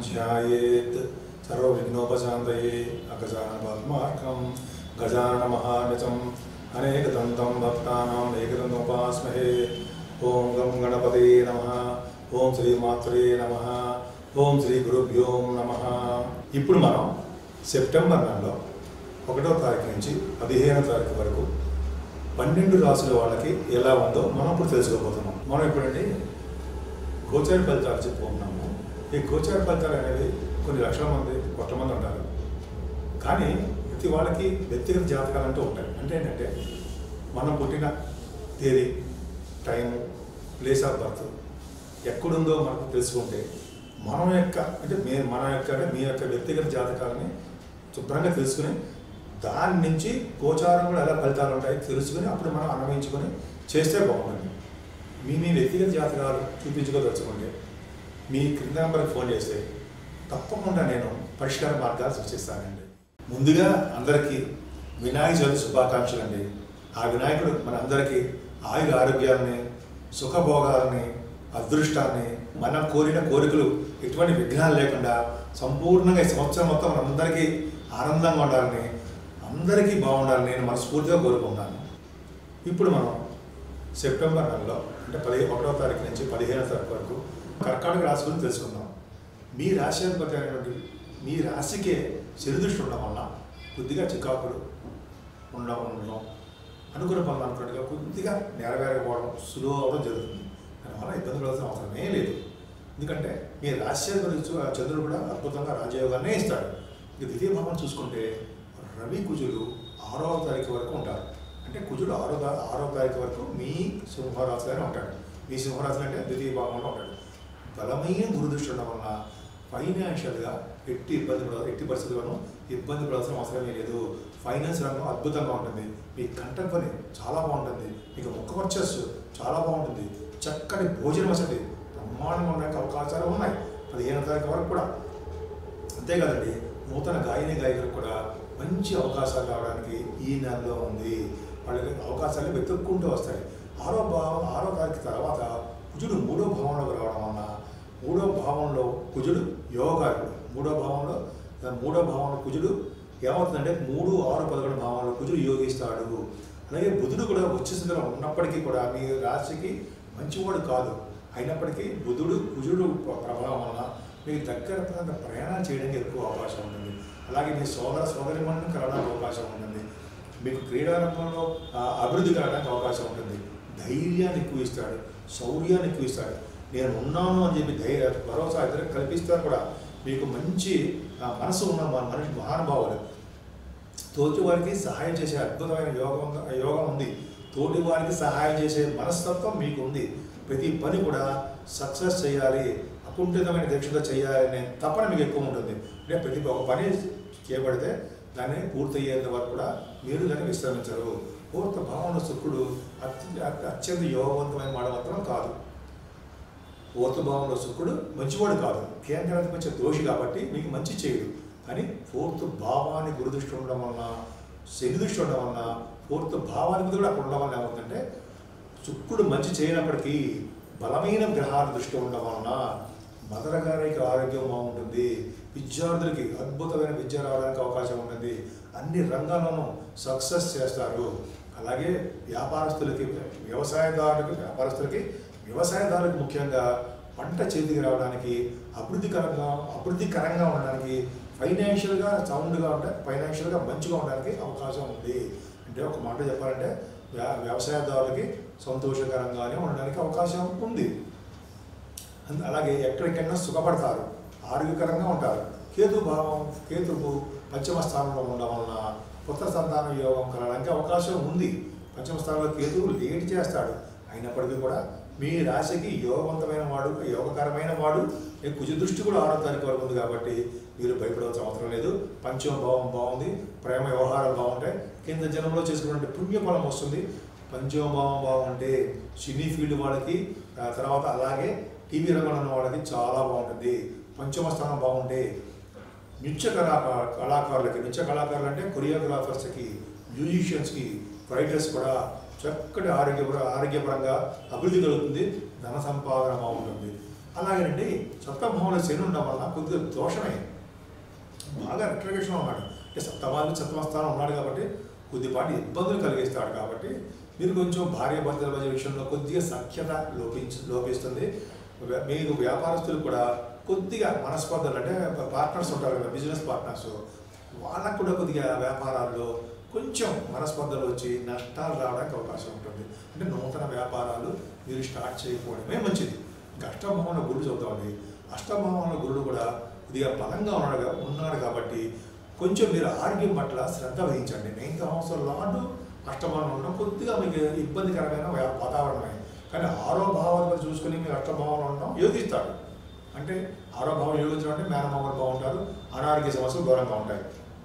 ధ్యాయేత్ సర్వవిఘ్నోపశాంతయే అగజానపద్మార్కం గజానమహానిచం అనేకదంతం భక్తానాం ఏకదంతముపాస్మహే ఓం గం గణపతే నమ ఓం శ్రీమాత్రే నమ ఓం శ్రీ గురుభ్యో నమ ఇప్పుడు మనం సెప్టెంబర్ నెలలో ఒకటో తారీఖు నుంచి పదిహేనో తారీఖు వరకు పన్నెండు రాసుల వాళ్ళకి ఎలా ఉందో మనం ఇప్పుడు తెలుసుకోబోతున్నాం మనం ఇప్పుడండి గోచార ఫలితాలు చెప్పుకుంటున్నాము ఈ గోచార ఫలితాలు అనేవి కొన్ని లక్షల మంది కొత్త మంది ఉంటారు కానీ ప్రతి వాళ్ళకి వ్యక్తిగత జాతకాలు అంటూ ఉంటాయి అంటే ఏంటంటే మనం పుట్టిన తేదీ టైము ప్లేస్ ఆఫ్ బర్త్ ఎక్కడుందో మనకు తెలుసుకుంటే మనం యొక్క అంటే మే మన యొక్క అంటే మీ యొక్క వ్యక్తిగత జాతకాలని శుభ్రంగా తెలుసుకుని దాని నుంచి గోచారం కూడా ఎలా ఫలితాలు ఉంటాయి తెలుసుకుని అప్పుడు మనం అన్వయించుకొని చేస్తే బాగుంటుంది మీ మీ వ్యక్తిగత జాతకాలు చూపించుకోదలుచుకుంటే మీ క్రింద నెంబర్కి ఫోన్ చేస్తే తప్పకుండా నేను పరిష్కార మార్గాలు సృష్టిస్తానండి ముందుగా అందరికీ వినాయక చవితి శుభాకాంక్షలు అండి ఆ వినాయకుడు మన అందరికీ ఆయుర ఆరోగ్యాలని సుఖభోగాలని అదృష్టాన్ని మనం కోరిన కోరికలు ఎటువంటి విఘ్నాలు లేకుండా సంపూర్ణంగా ఈ సంవత్సరం మొత్తం మనందరికీ ఆనందంగా ఉండాలని అందరికీ బాగుండాలని నేను మనస్ఫూర్తిగా కోరుకుంటాను ఇప్పుడు మనం సెప్టెంబర్ నెలలో అంటే పదిహేను ఒకటో తారీఖు నుంచి పదిహేనో తారీఖు వరకు కర్కాటక రాశి గురించి తెలుసుకుందాం మీ రాశి అధిపతి అనేటువంటి మీ రాశికే శనిదృష్టి ఉండడం వల్ల కొద్దిగా చికాకులు ఉండడం ఉండడం అనుకున్న పనులు అనుకున్నట్టుగా కొద్దిగా నెరవేరకపోవడం సులువు అవడం జరుగుతుంది దానివల్ల ఇబ్బంది పడాల్సిన అవసరమే లేదు ఎందుకంటే మీ రాశ్యాధిపతి చూ- చంద్రుడు కూడా అద్భుతంగా రాజయోగాన్నే ఇస్తాడు ఇక ద్వితీయ భావం చూసుకుంటే రవి కుజులు ఆరవ తారీఖు వరకు ఉంటారు అంటే కుజుడు ఆరో తా- ఆరో తారీఖు వరకు మీ సింహరాశిలోనే ఉంటాడు మీ సింహరాశి అంటే ద్వితీయ భావంలో ఉంటాడు బలమైన గురుదృష్టి ఉండడం వలన ఫైనాన్షియల్గా ఎట్టి ఇబ్బంది పడ ఎట్టి పరిస్థితుల్లోనూ ఇబ్బంది పడాల్సిన అవసరమే లేదు ఫైనాన్స్ రంగం అద్భుతంగా ఉంటుంది మీ కంట పని చాలా బాగుంటుంది మీకు ముఖ వర్చస్సు చాలా బాగుంటుంది చక్కటి భోజన వసతి బ్రహ్మాండంగా ఉండడానికి అవకాశాలు ఉన్నాయి పదిహేను తారీఖు వరకు కూడా అంతేకాదండి నూతన గాయని గాయకులకు కూడా మంచి అవకాశాలు రావడానికి ఈ నెలలో ఉంది వాళ్ళకి అవకాశాలు వెతుక్కుంటూ వస్తాయి ఆరో భావం ఆరో తారీఖు తర్వాత కుజుడు మూడో భావంలోకి రావడం వలన మూడో భావంలో కుజుడు యోగాకుడు మూడో భావంలో మూడో భావంలో కుజుడు ఏమవుతుందంటే మూడు ఆరు పదకొండు భావంలో కుజుడు యోగిస్తాడు అలాగే బుధుడు కూడా ఉచ్చస్థితిలో ఉన్నప్పటికీ కూడా మీ రాశికి మంచివాడు కాదు అయినప్పటికీ బుధుడు కుజుడు ప్రభావం వలన మీకు దగ్గర ప్రాంత ప్రయాణాలు చేయడానికి ఎక్కువ అవకాశం ఉంటుంది అలాగే మీ సోదర సోదరి మనుని కలవడానికి అవకాశం ఉంటుంది మీకు క్రీడా రంగంలో ఆ, అభివృద్ధి కలగడానికి అవకాశం ఉంటుంది ధైర్యాన్ని ఎక్కువ ఇస్తాడు శౌర్యాన్ని ఎక్కువ ఇస్తాడు నేను ఉన్నాను అని చెప్పి ధైర్య భరోసా ఇద్దరు కల్పిస్తారు కూడా మీకు మంచి ఆ, మనసు ఉన్న మన మనిషి మహానుభావులు తోటి వారికి సహాయం చేసే అద్భుతమైన యోగం యోగం ఉంది తోటి వారికి సహాయం చేసే మనస్తత్వం మీకు ఉంది ప్రతి పని కూడా సక్సెస్ చేయాలి అకుంఠితమైన దీక్షతో చేయాలి అనే తపన మీకు ఎక్కువ ఉంటుంది అంటే ప్రతి ఒక పని చేయబడితే దాన్ని పూర్తయ్యేంత వరకు కూడా మీరు దాన్ని విశ్రమించరు పూర్త భావన శుక్రుడు అత్య అత్యంత యోగవంతమైన మాట మాత్రం కాదు పూర్త భావంలో శుక్రుడు మంచివాడు కాదు కేంద్రానికి వచ్చే దోషి కాబట్టి మీకు మంచి చేయడు కానీ ఫోర్త్ భావాన్ని గురుదృష్టి ఉండడం వలన శని దృష్టి ఉండడం వలన ఫోర్త్ భావానికి కూడా అక్కడ ఉండడం వలన ఏమవుతుందంటే శుక్రుడు మంచి చేయనప్పటికీ బలమైన గ్రహాల దృష్టి ఉండడం వలన మదర్ గారికి ఆరోగ్యం బాగుంటుంది విద్యార్థులకి అద్భుతమైన విద్య రావడానికి అవకాశం ఉంటుంది అన్ని రంగాల్లోనూ సక్సెస్ చేస్తారు అలాగే వ్యాపారస్తులకి వ్యవసాయదారులకి వ్యాపారస్తులకి వ్యవసాయదారులకు ముఖ్యంగా పంట చేతికి రావడానికి అభివృద్ధికరంగా అభివృద్ధికరంగా ఉండడానికి ఫైనాన్షియల్గా సౌండ్గా ఉంటే ఫైనాన్షియల్గా మంచిగా ఉండడానికి అవకాశం ఉంది అంటే ఒక మాట చెప్పాలంటే వ్యా వ్యవసాయదారులకి సంతోషకరంగానే ఉండడానికి అవకాశం ఉంది అంద- అలాగే ఎక్కడికైనా సుఖపడతారు ఆరోగ్యకరంగా ఉంటారు కేతు భావం కేతువు పంచమ స్థానంలో ఉండడం వలన కొత్త సంతాన యోగం కలగడానికి అవకాశం ఉంది పంచమ స్థానంలో కేతువు లేట్ చేస్తాడు అయినప్పటికీ కూడా మీ రాశికి యోగవంతమైన వాడు యోగకరమైన వాడు ఈ కుజ దృష్టి కూడా ఆరో తారీఖు వరకు ఉంది కాబట్టి మీరు భయపడవలసిన అవసరం లేదు పంచమ భావం బాగుంది ప్రేమ వ్యవహారాలు బాగుంటాయి కింద జనంలో చేసుకున్నటువంటి పుణ్యఫలం వస్తుంది పంచమ భావం బాగుంటే సినీ ఫీల్డ్ వాళ్ళకి ఆ తర్వాత అలాగే టీవీ రంగంలో ఉన్న వాళ్ళకి చాలా బాగుంటుంది పంచమ స్థానం బాగుంటే నృత్య కళాకార కళాకారులకి నృత్య కళాకారులు అంటే కొరియోగ్రాఫర్స్కి మ్యూజిషియన్స్కి రైటర్స్ కూడా చక్కటి ఆరోగ్య ఆరోగ్యపరంగా అభివృద్ధి కలుగుతుంది ధన సంపాదన బాగుంటుంది అలాగేనండి సప్తభావంలో శని ఉండడం వల్ల కొద్దిగా దోషమే బాగా రిట్రగేషన్లో ఉన్నాడు అంటే సప్తమాలు సప్తమ స్థానం ఉన్నాడు కాబట్టి కొద్దిపాటి ఇబ్బందులు కలిగిస్తాడు కాబట్టి మీరు కొంచెం భార్య భర్తల మధ్య విషయంలో కొద్దిగా సఖ్యత లోపించి లోపిస్తుంది వ్య- మీకు వ్యాపారస్తులు కూడా కొద్దిగా మనస్పర్ధలు అంటే పార్ట్నర్స్ ఉంటారు కదా బిజినెస్ పార్ట్నర్స్ వాళ్ళకు కూడా కొద్దిగా వ్యాపారాల్లో కొంచెం మనస్పర్ధలు వచ్చి నష్టాలు రావడానికి అవకాశం ఉంటుంది అంటే నూతన వ్యాపారాలు మీరు స్టార్ట్ చేయకపోవడమే మంచిది ఇంకా అష్టభావంలో గురుడు చదువుతామండి అష్టభావంలో గురుడు కూడా కొద్దిగా బలంగా ఉన్నాడు కా- ఉన్నాడు కాబట్టి కొంచెం మీరు ఆరోగ్యం పట్ల శ్రద్ధ వహించండి నైన్త్ హౌస్ లాంటి అష్టభావంలో ఉండడం కొద్దిగా మీకు ఇబ్బందికరమైన వా- వాతావరణమే కానీ ఆరో భావాలు చూసుకుని మీరు అష్టభావంలో ఉండడం యోగిస్తాడు అంటే ఆరో భావం యోగించడం అంటే మేనమామలు బాగుంటారు అనారోగ్య సమస్యలు దూరంగా ఉంటాయి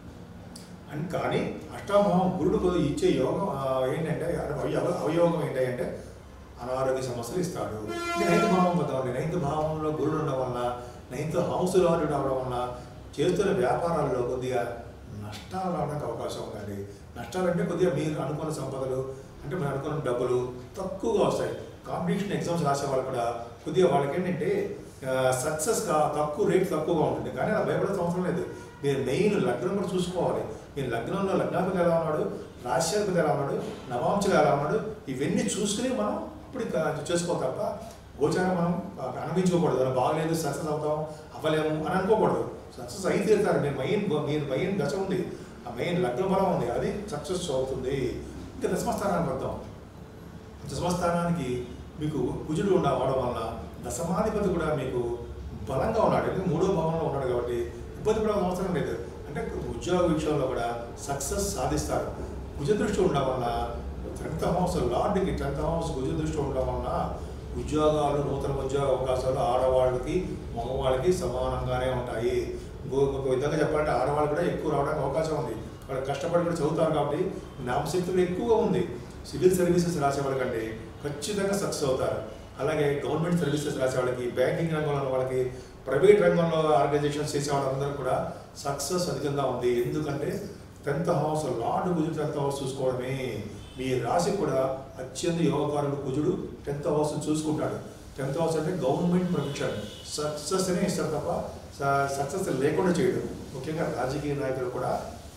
అండ్ కానీ అష్టాభావం గురుడు కొద్దిగా ఇచ్చే యోగం ఆ, ఏంటంటే అవయ- అవయోగం ఏంటంటే అనారోగ్య సమస్యలు ఇస్తాడు ఇది నైన్త్ భావం పోతామండి నైన్త్ భావంలో గురుడు ఉండడం వల్ల నైన్త్ హౌస్ లాంటి అవడం వల్ల చేస్తున్న వ్యాపారాల్లో కొద్దిగా నష్టాలు రావడానికి అవకాశం ఉందండి నష్టాలు అంటే కొద్దిగా మీరు అనుకున్న సంపదలు అంటే మీరు అనుకున్న డబ్బులు తక్కువగా వస్తాయి కాంపిటీషన్ ఎగ్జామ్స్ రాసే వాళ్ళు కూడా కొద్దిగా వాళ్ళకి ఏంటంటే సక్సెస్ కా తక్కువ రేట్ తక్కువగా ఉంటుంది కానీ అలా భయపడాల్సిన అవసరం లేదు మీరు మెయిన్ లగ్నం కూడా చూసుకోవాలి మీరు లగ్నంలో లగ్నాధిపతి ఎలా ఉన్నాడు రాశ్యాధిపతి ఎలా ఉన్నాడు నవాంశులు ఎలా ఉన్నాడు ఇవన్నీ చూసుకుని మనం ఇప్పుడు ఇంకా చేసుకోవాలి తప్ప గోచారం మనం అనుభవించుకోకూడదు అలా బాగలేదు సక్సెస్ అవుతాం అవ్వలేము అని అనుకోకూడదు సక్సెస్ అయి తీరుతారు మీరు మెయిన్ మీరు మెయిన్ దశ ఉంది ఆ మెయిన్ లగ్న బలం ఉంది అది సక్సెస్ అవుతుంది ఇంకా దశమస్థానానికి వద్దాం దశమస్థానానికి మీకు కుజుడు ఉండ అవడం వలన దశమాధిపతి కూడా మీకు బలంగా ఉన్నాడు ఎందుకంటే మూడో భావంలో ఉన్నాడు కాబట్టి ఇబ్బంది పడే అవసరం లేదు అంటే ఉద్యోగ విషయంలో కూడా సక్సెస్ సాధిస్తారు కుజ దృష్టి ఉండడం వలన టెన్త్ హౌస్ లార్డ్కి టెన్త్ హౌస్ కుజ దృష్టి ఉండడం వలన ఉద్యోగాలు నూతన ఉద్యోగ అవకాశాలు ఆడవాళ్ళకి మగవాళ్ళకి సమానంగానే ఉంటాయి ఇంకో ఒక విధంగా చెప్పాలంటే ఆడవాళ్ళు కూడా ఎక్కువ రావడానికి అవకాశం ఉంది వాళ్ళు కష్టపడి కూడా చదువుతారు కాబట్టి జ్ఞాపశక్తులు ఎక్కువగా ఉంది సివిల్ సర్వీసెస్ రాసే వాళ్ళకంటే ఖచ్చితంగా సక్సెస్ అవుతారు అలాగే గవర్నమెంట్ సర్వీసెస్ రాసే వాళ్ళకి బ్యాంకింగ్ రంగంలో ఉన్న వాళ్ళకి ప్రైవేట్ రంగంలో ఆర్గనైజేషన్స్ చేసే వాళ్ళందరూ కూడా సక్సెస్ అధికంగా ఉంది ఎందుకంటే టెన్త్ హౌస్ లార్డ్ కుజుడు టెన్త్ హౌస్ చూసుకోవడమే మీ రాశి కూడా అత్యంత యోగకారుడు కుజుడు టెన్త్ హౌస్ చూసుకుంటాడు టెన్త్ హౌస్ అంటే గవర్నమెంట్ ప్రొఫెషన్ సక్సెస్నే ఇస్తారు తప్ప సక్సెస్ లేకుండా చేయడు ముఖ్యంగా రాజకీయ నాయకులు కూడా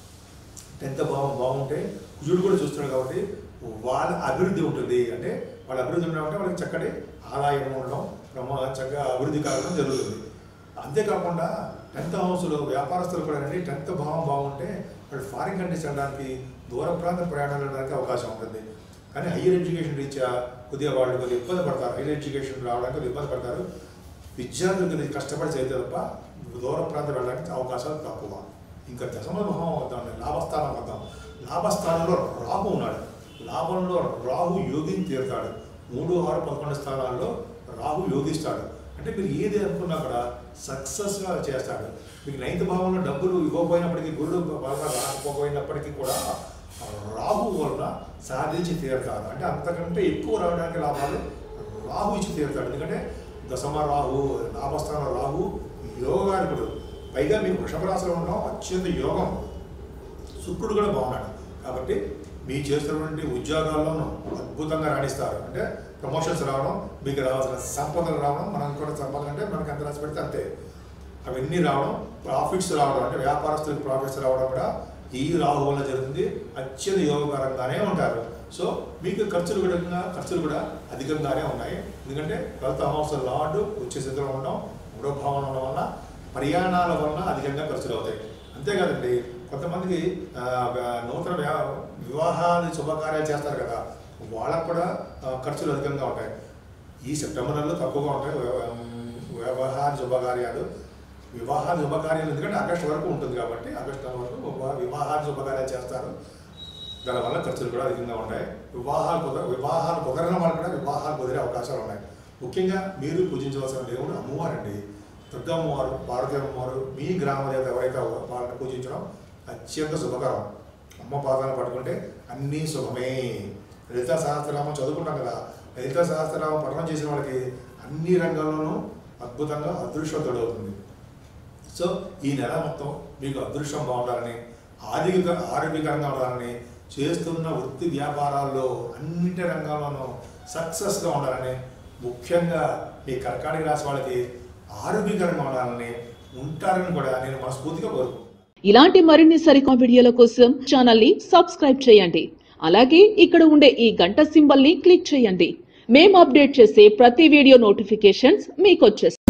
టెన్త్ భావం బాగుంటే కుజుడు కూడా చూస్తాడు కాబట్టి వాళ్ళ అభివృద్ధి ఉంటుంది అంటే వాళ్ళ అభివృద్ధి ఉండడం అంటే వాళ్ళకి చక్కటి ఆదాయం ఉండడం ప్రమా చక్కగా అభివృద్ధి కలగడం జరుగుతుంది అంతేకాకుండా టెన్త్ హౌస్లో వ్యాపారస్తులు కూడా అండి టెన్త్ భావం బాగుంటే వాళ్ళు ఫారిన్ కంట్రీస్ వెళ్ళడానికి దూర ప్రాంత ప్రయాణాలు వెళ్ళడానికి అవకాశం ఉంటుంది కానీ హయ్యర్ ఎడ్యుకేషన్ రీత్యా కొద్దిగా వాళ్ళు కొద్దిగా ఇబ్బంది పడతారు హైయర్ ఎడ్యుకేషన్ రావడానికి కొద్దిగా ఇబ్బంది పడతారు విద్యార్థులు కొద్దిగా కష్టపడి చదివితే తప్ప దూర ప్రాంతం వెళ్ళడానికి అవకాశాలు తక్కువ ఇంకా దశమ భావం వద్దాం లాభస్థానం వద్దాం లాభస్థానంలో రాహు ఉన్నాడు లాభంలో రాహు యోగిని తీరుతాడు మూడు ఆరు పదకొండు స్థానాల్లో రాహు యోగిస్తాడు అంటే మీరు ఏది అనుకున్నా కూడా సక్సెస్గా చేస్తాడు మీకు నైన్త్ భావంలో డబ్బులు ఇవ్వకపోయినప్పటికీ గురుడు బాగా రాకపోయినప్పటికీ కూడా రాహు వలన సాధించి తీరుతాడు అంటే అంతకంటే ఎక్కువ రావడానికి లాభాలు రాహు ఇచ్చి తీరుతాడు ఎందుకంటే దశమ రాహు లాభస్థానం రాహు యోగానికుడు పైగా మీకు వృషభ రాశిలో ఉండడం అత్యంత యోగం శుక్రుడు కూడా బాగున్నాడు కాబట్టి మీ చేస్తున్నటువంటి ఉద్యోగాల్లోనూ అద్భుతంగా రాణిస్తారు అంటే ప్రమోషన్స్ రావడం మీకు రావాల్సిన సంపదలు రావడం మనం కూడా సంపదలు అంటే మనకి ఎంత రాసి పెడితే అంతే అవన్నీ రావడం ప్రాఫిట్స్ రావడం అంటే వ్యాపారస్తులకు ప్రాఫిట్స్ రావడం కూడా ఈ రాహు వల్ల జరుగుతుంది అత్యంత యోగకరంగానే ఉంటారు సో మీకు ఖర్చులు కూడా ఖర్చులు కూడా అధికంగానే ఉన్నాయి ఎందుకంటే ట్వెల్త్ హౌస్ లార్డ్ వచ్చే స్థితిలో ఉండడం మూడో భావన ఉండడం వల్ల ప్రయాణాల వలన అధికంగా ఖర్చులు అవుతాయి అంతేకాదండి కొంతమందికి ఆ, వ్య- నూతన వ్యా- వివాహాలు శుభకార్యాలు చేస్తారు కదా వాళ్ళకు కూడా ఆ, ఖర్చులు అధికంగా ఉంటాయి ఈ సెప్టెంబర్ నెలలో తక్కువగా ఉంటాయి వ్యవ- వ్యవహార శుభకార్యాలు వివాహాల శుభకార్యాలు ఎందుకంటే ఆగస్టు వరకు ఉంటుంది కాబట్టి ఆగస్టు నెల వరకు వివా- వివాహాల శుభకార్యాలు చేస్తారు దానివల్ల ఖర్చులు కూడా అధికంగా ఉంటాయి వివాహాలు కుదర వివాహాలు కుదరని వాళ్ళు కూడా వివాహాలు కుదిరే అవకాశాలు ఉన్నాయి ముఖ్యంగా మీరు పూజించవలసిన దేవుడు అమ్మవారండి దుర్గా అమ్మవారు పార్వతి అమ్మవారు మీ గ్రామ దేవత ఎవరైతే వాళ్ళని పూజించడం అత్యంత శుభకరం అమ్మ పాదాలను పట్టుకుంటే అన్నీ శుభమే లలిత సహస్రనామం చదువుకుంటాం కదా లలిత సహస్రనామం పఠనం చేసిన వాళ్ళకి అన్ని రంగాల్లోనూ అద్భుతంగా అదృష్టవుతుంది సో ఈ నెల మొత్తం మీకు అదృష్టం బాగుండాలని ఆరోగ్య ఆరోగ్యకరంగా ఉండాలని చేస్తున్న వృత్తి వ్యాపారాల్లో అన్నింటి రంగాల్లోనూ సక్సెస్గా ఉండాలని ముఖ్యంగా ఈ కర్కాటక రాశి వాళ్ళకి ఆరోగ్యకరంగా ఉండాలని ఉంటారని కూడా నేను మనస్ఫూర్తిగా కోరుకుంటున్నాను ఇలాంటి మరిన్ని సరికొత్త వీడియోల కోసం ఛానల్ ని సబ్స్క్రైబ్ చేయండి అలాగే ఇక్కడ ఉండే ఈ గంట సింబల్ ని క్లిక్ చేయండి మేము అప్డేట్ చేసే ప్రతి వీడియో నోటిఫికేషన్స్ మీకు వచ్చేస్తాయి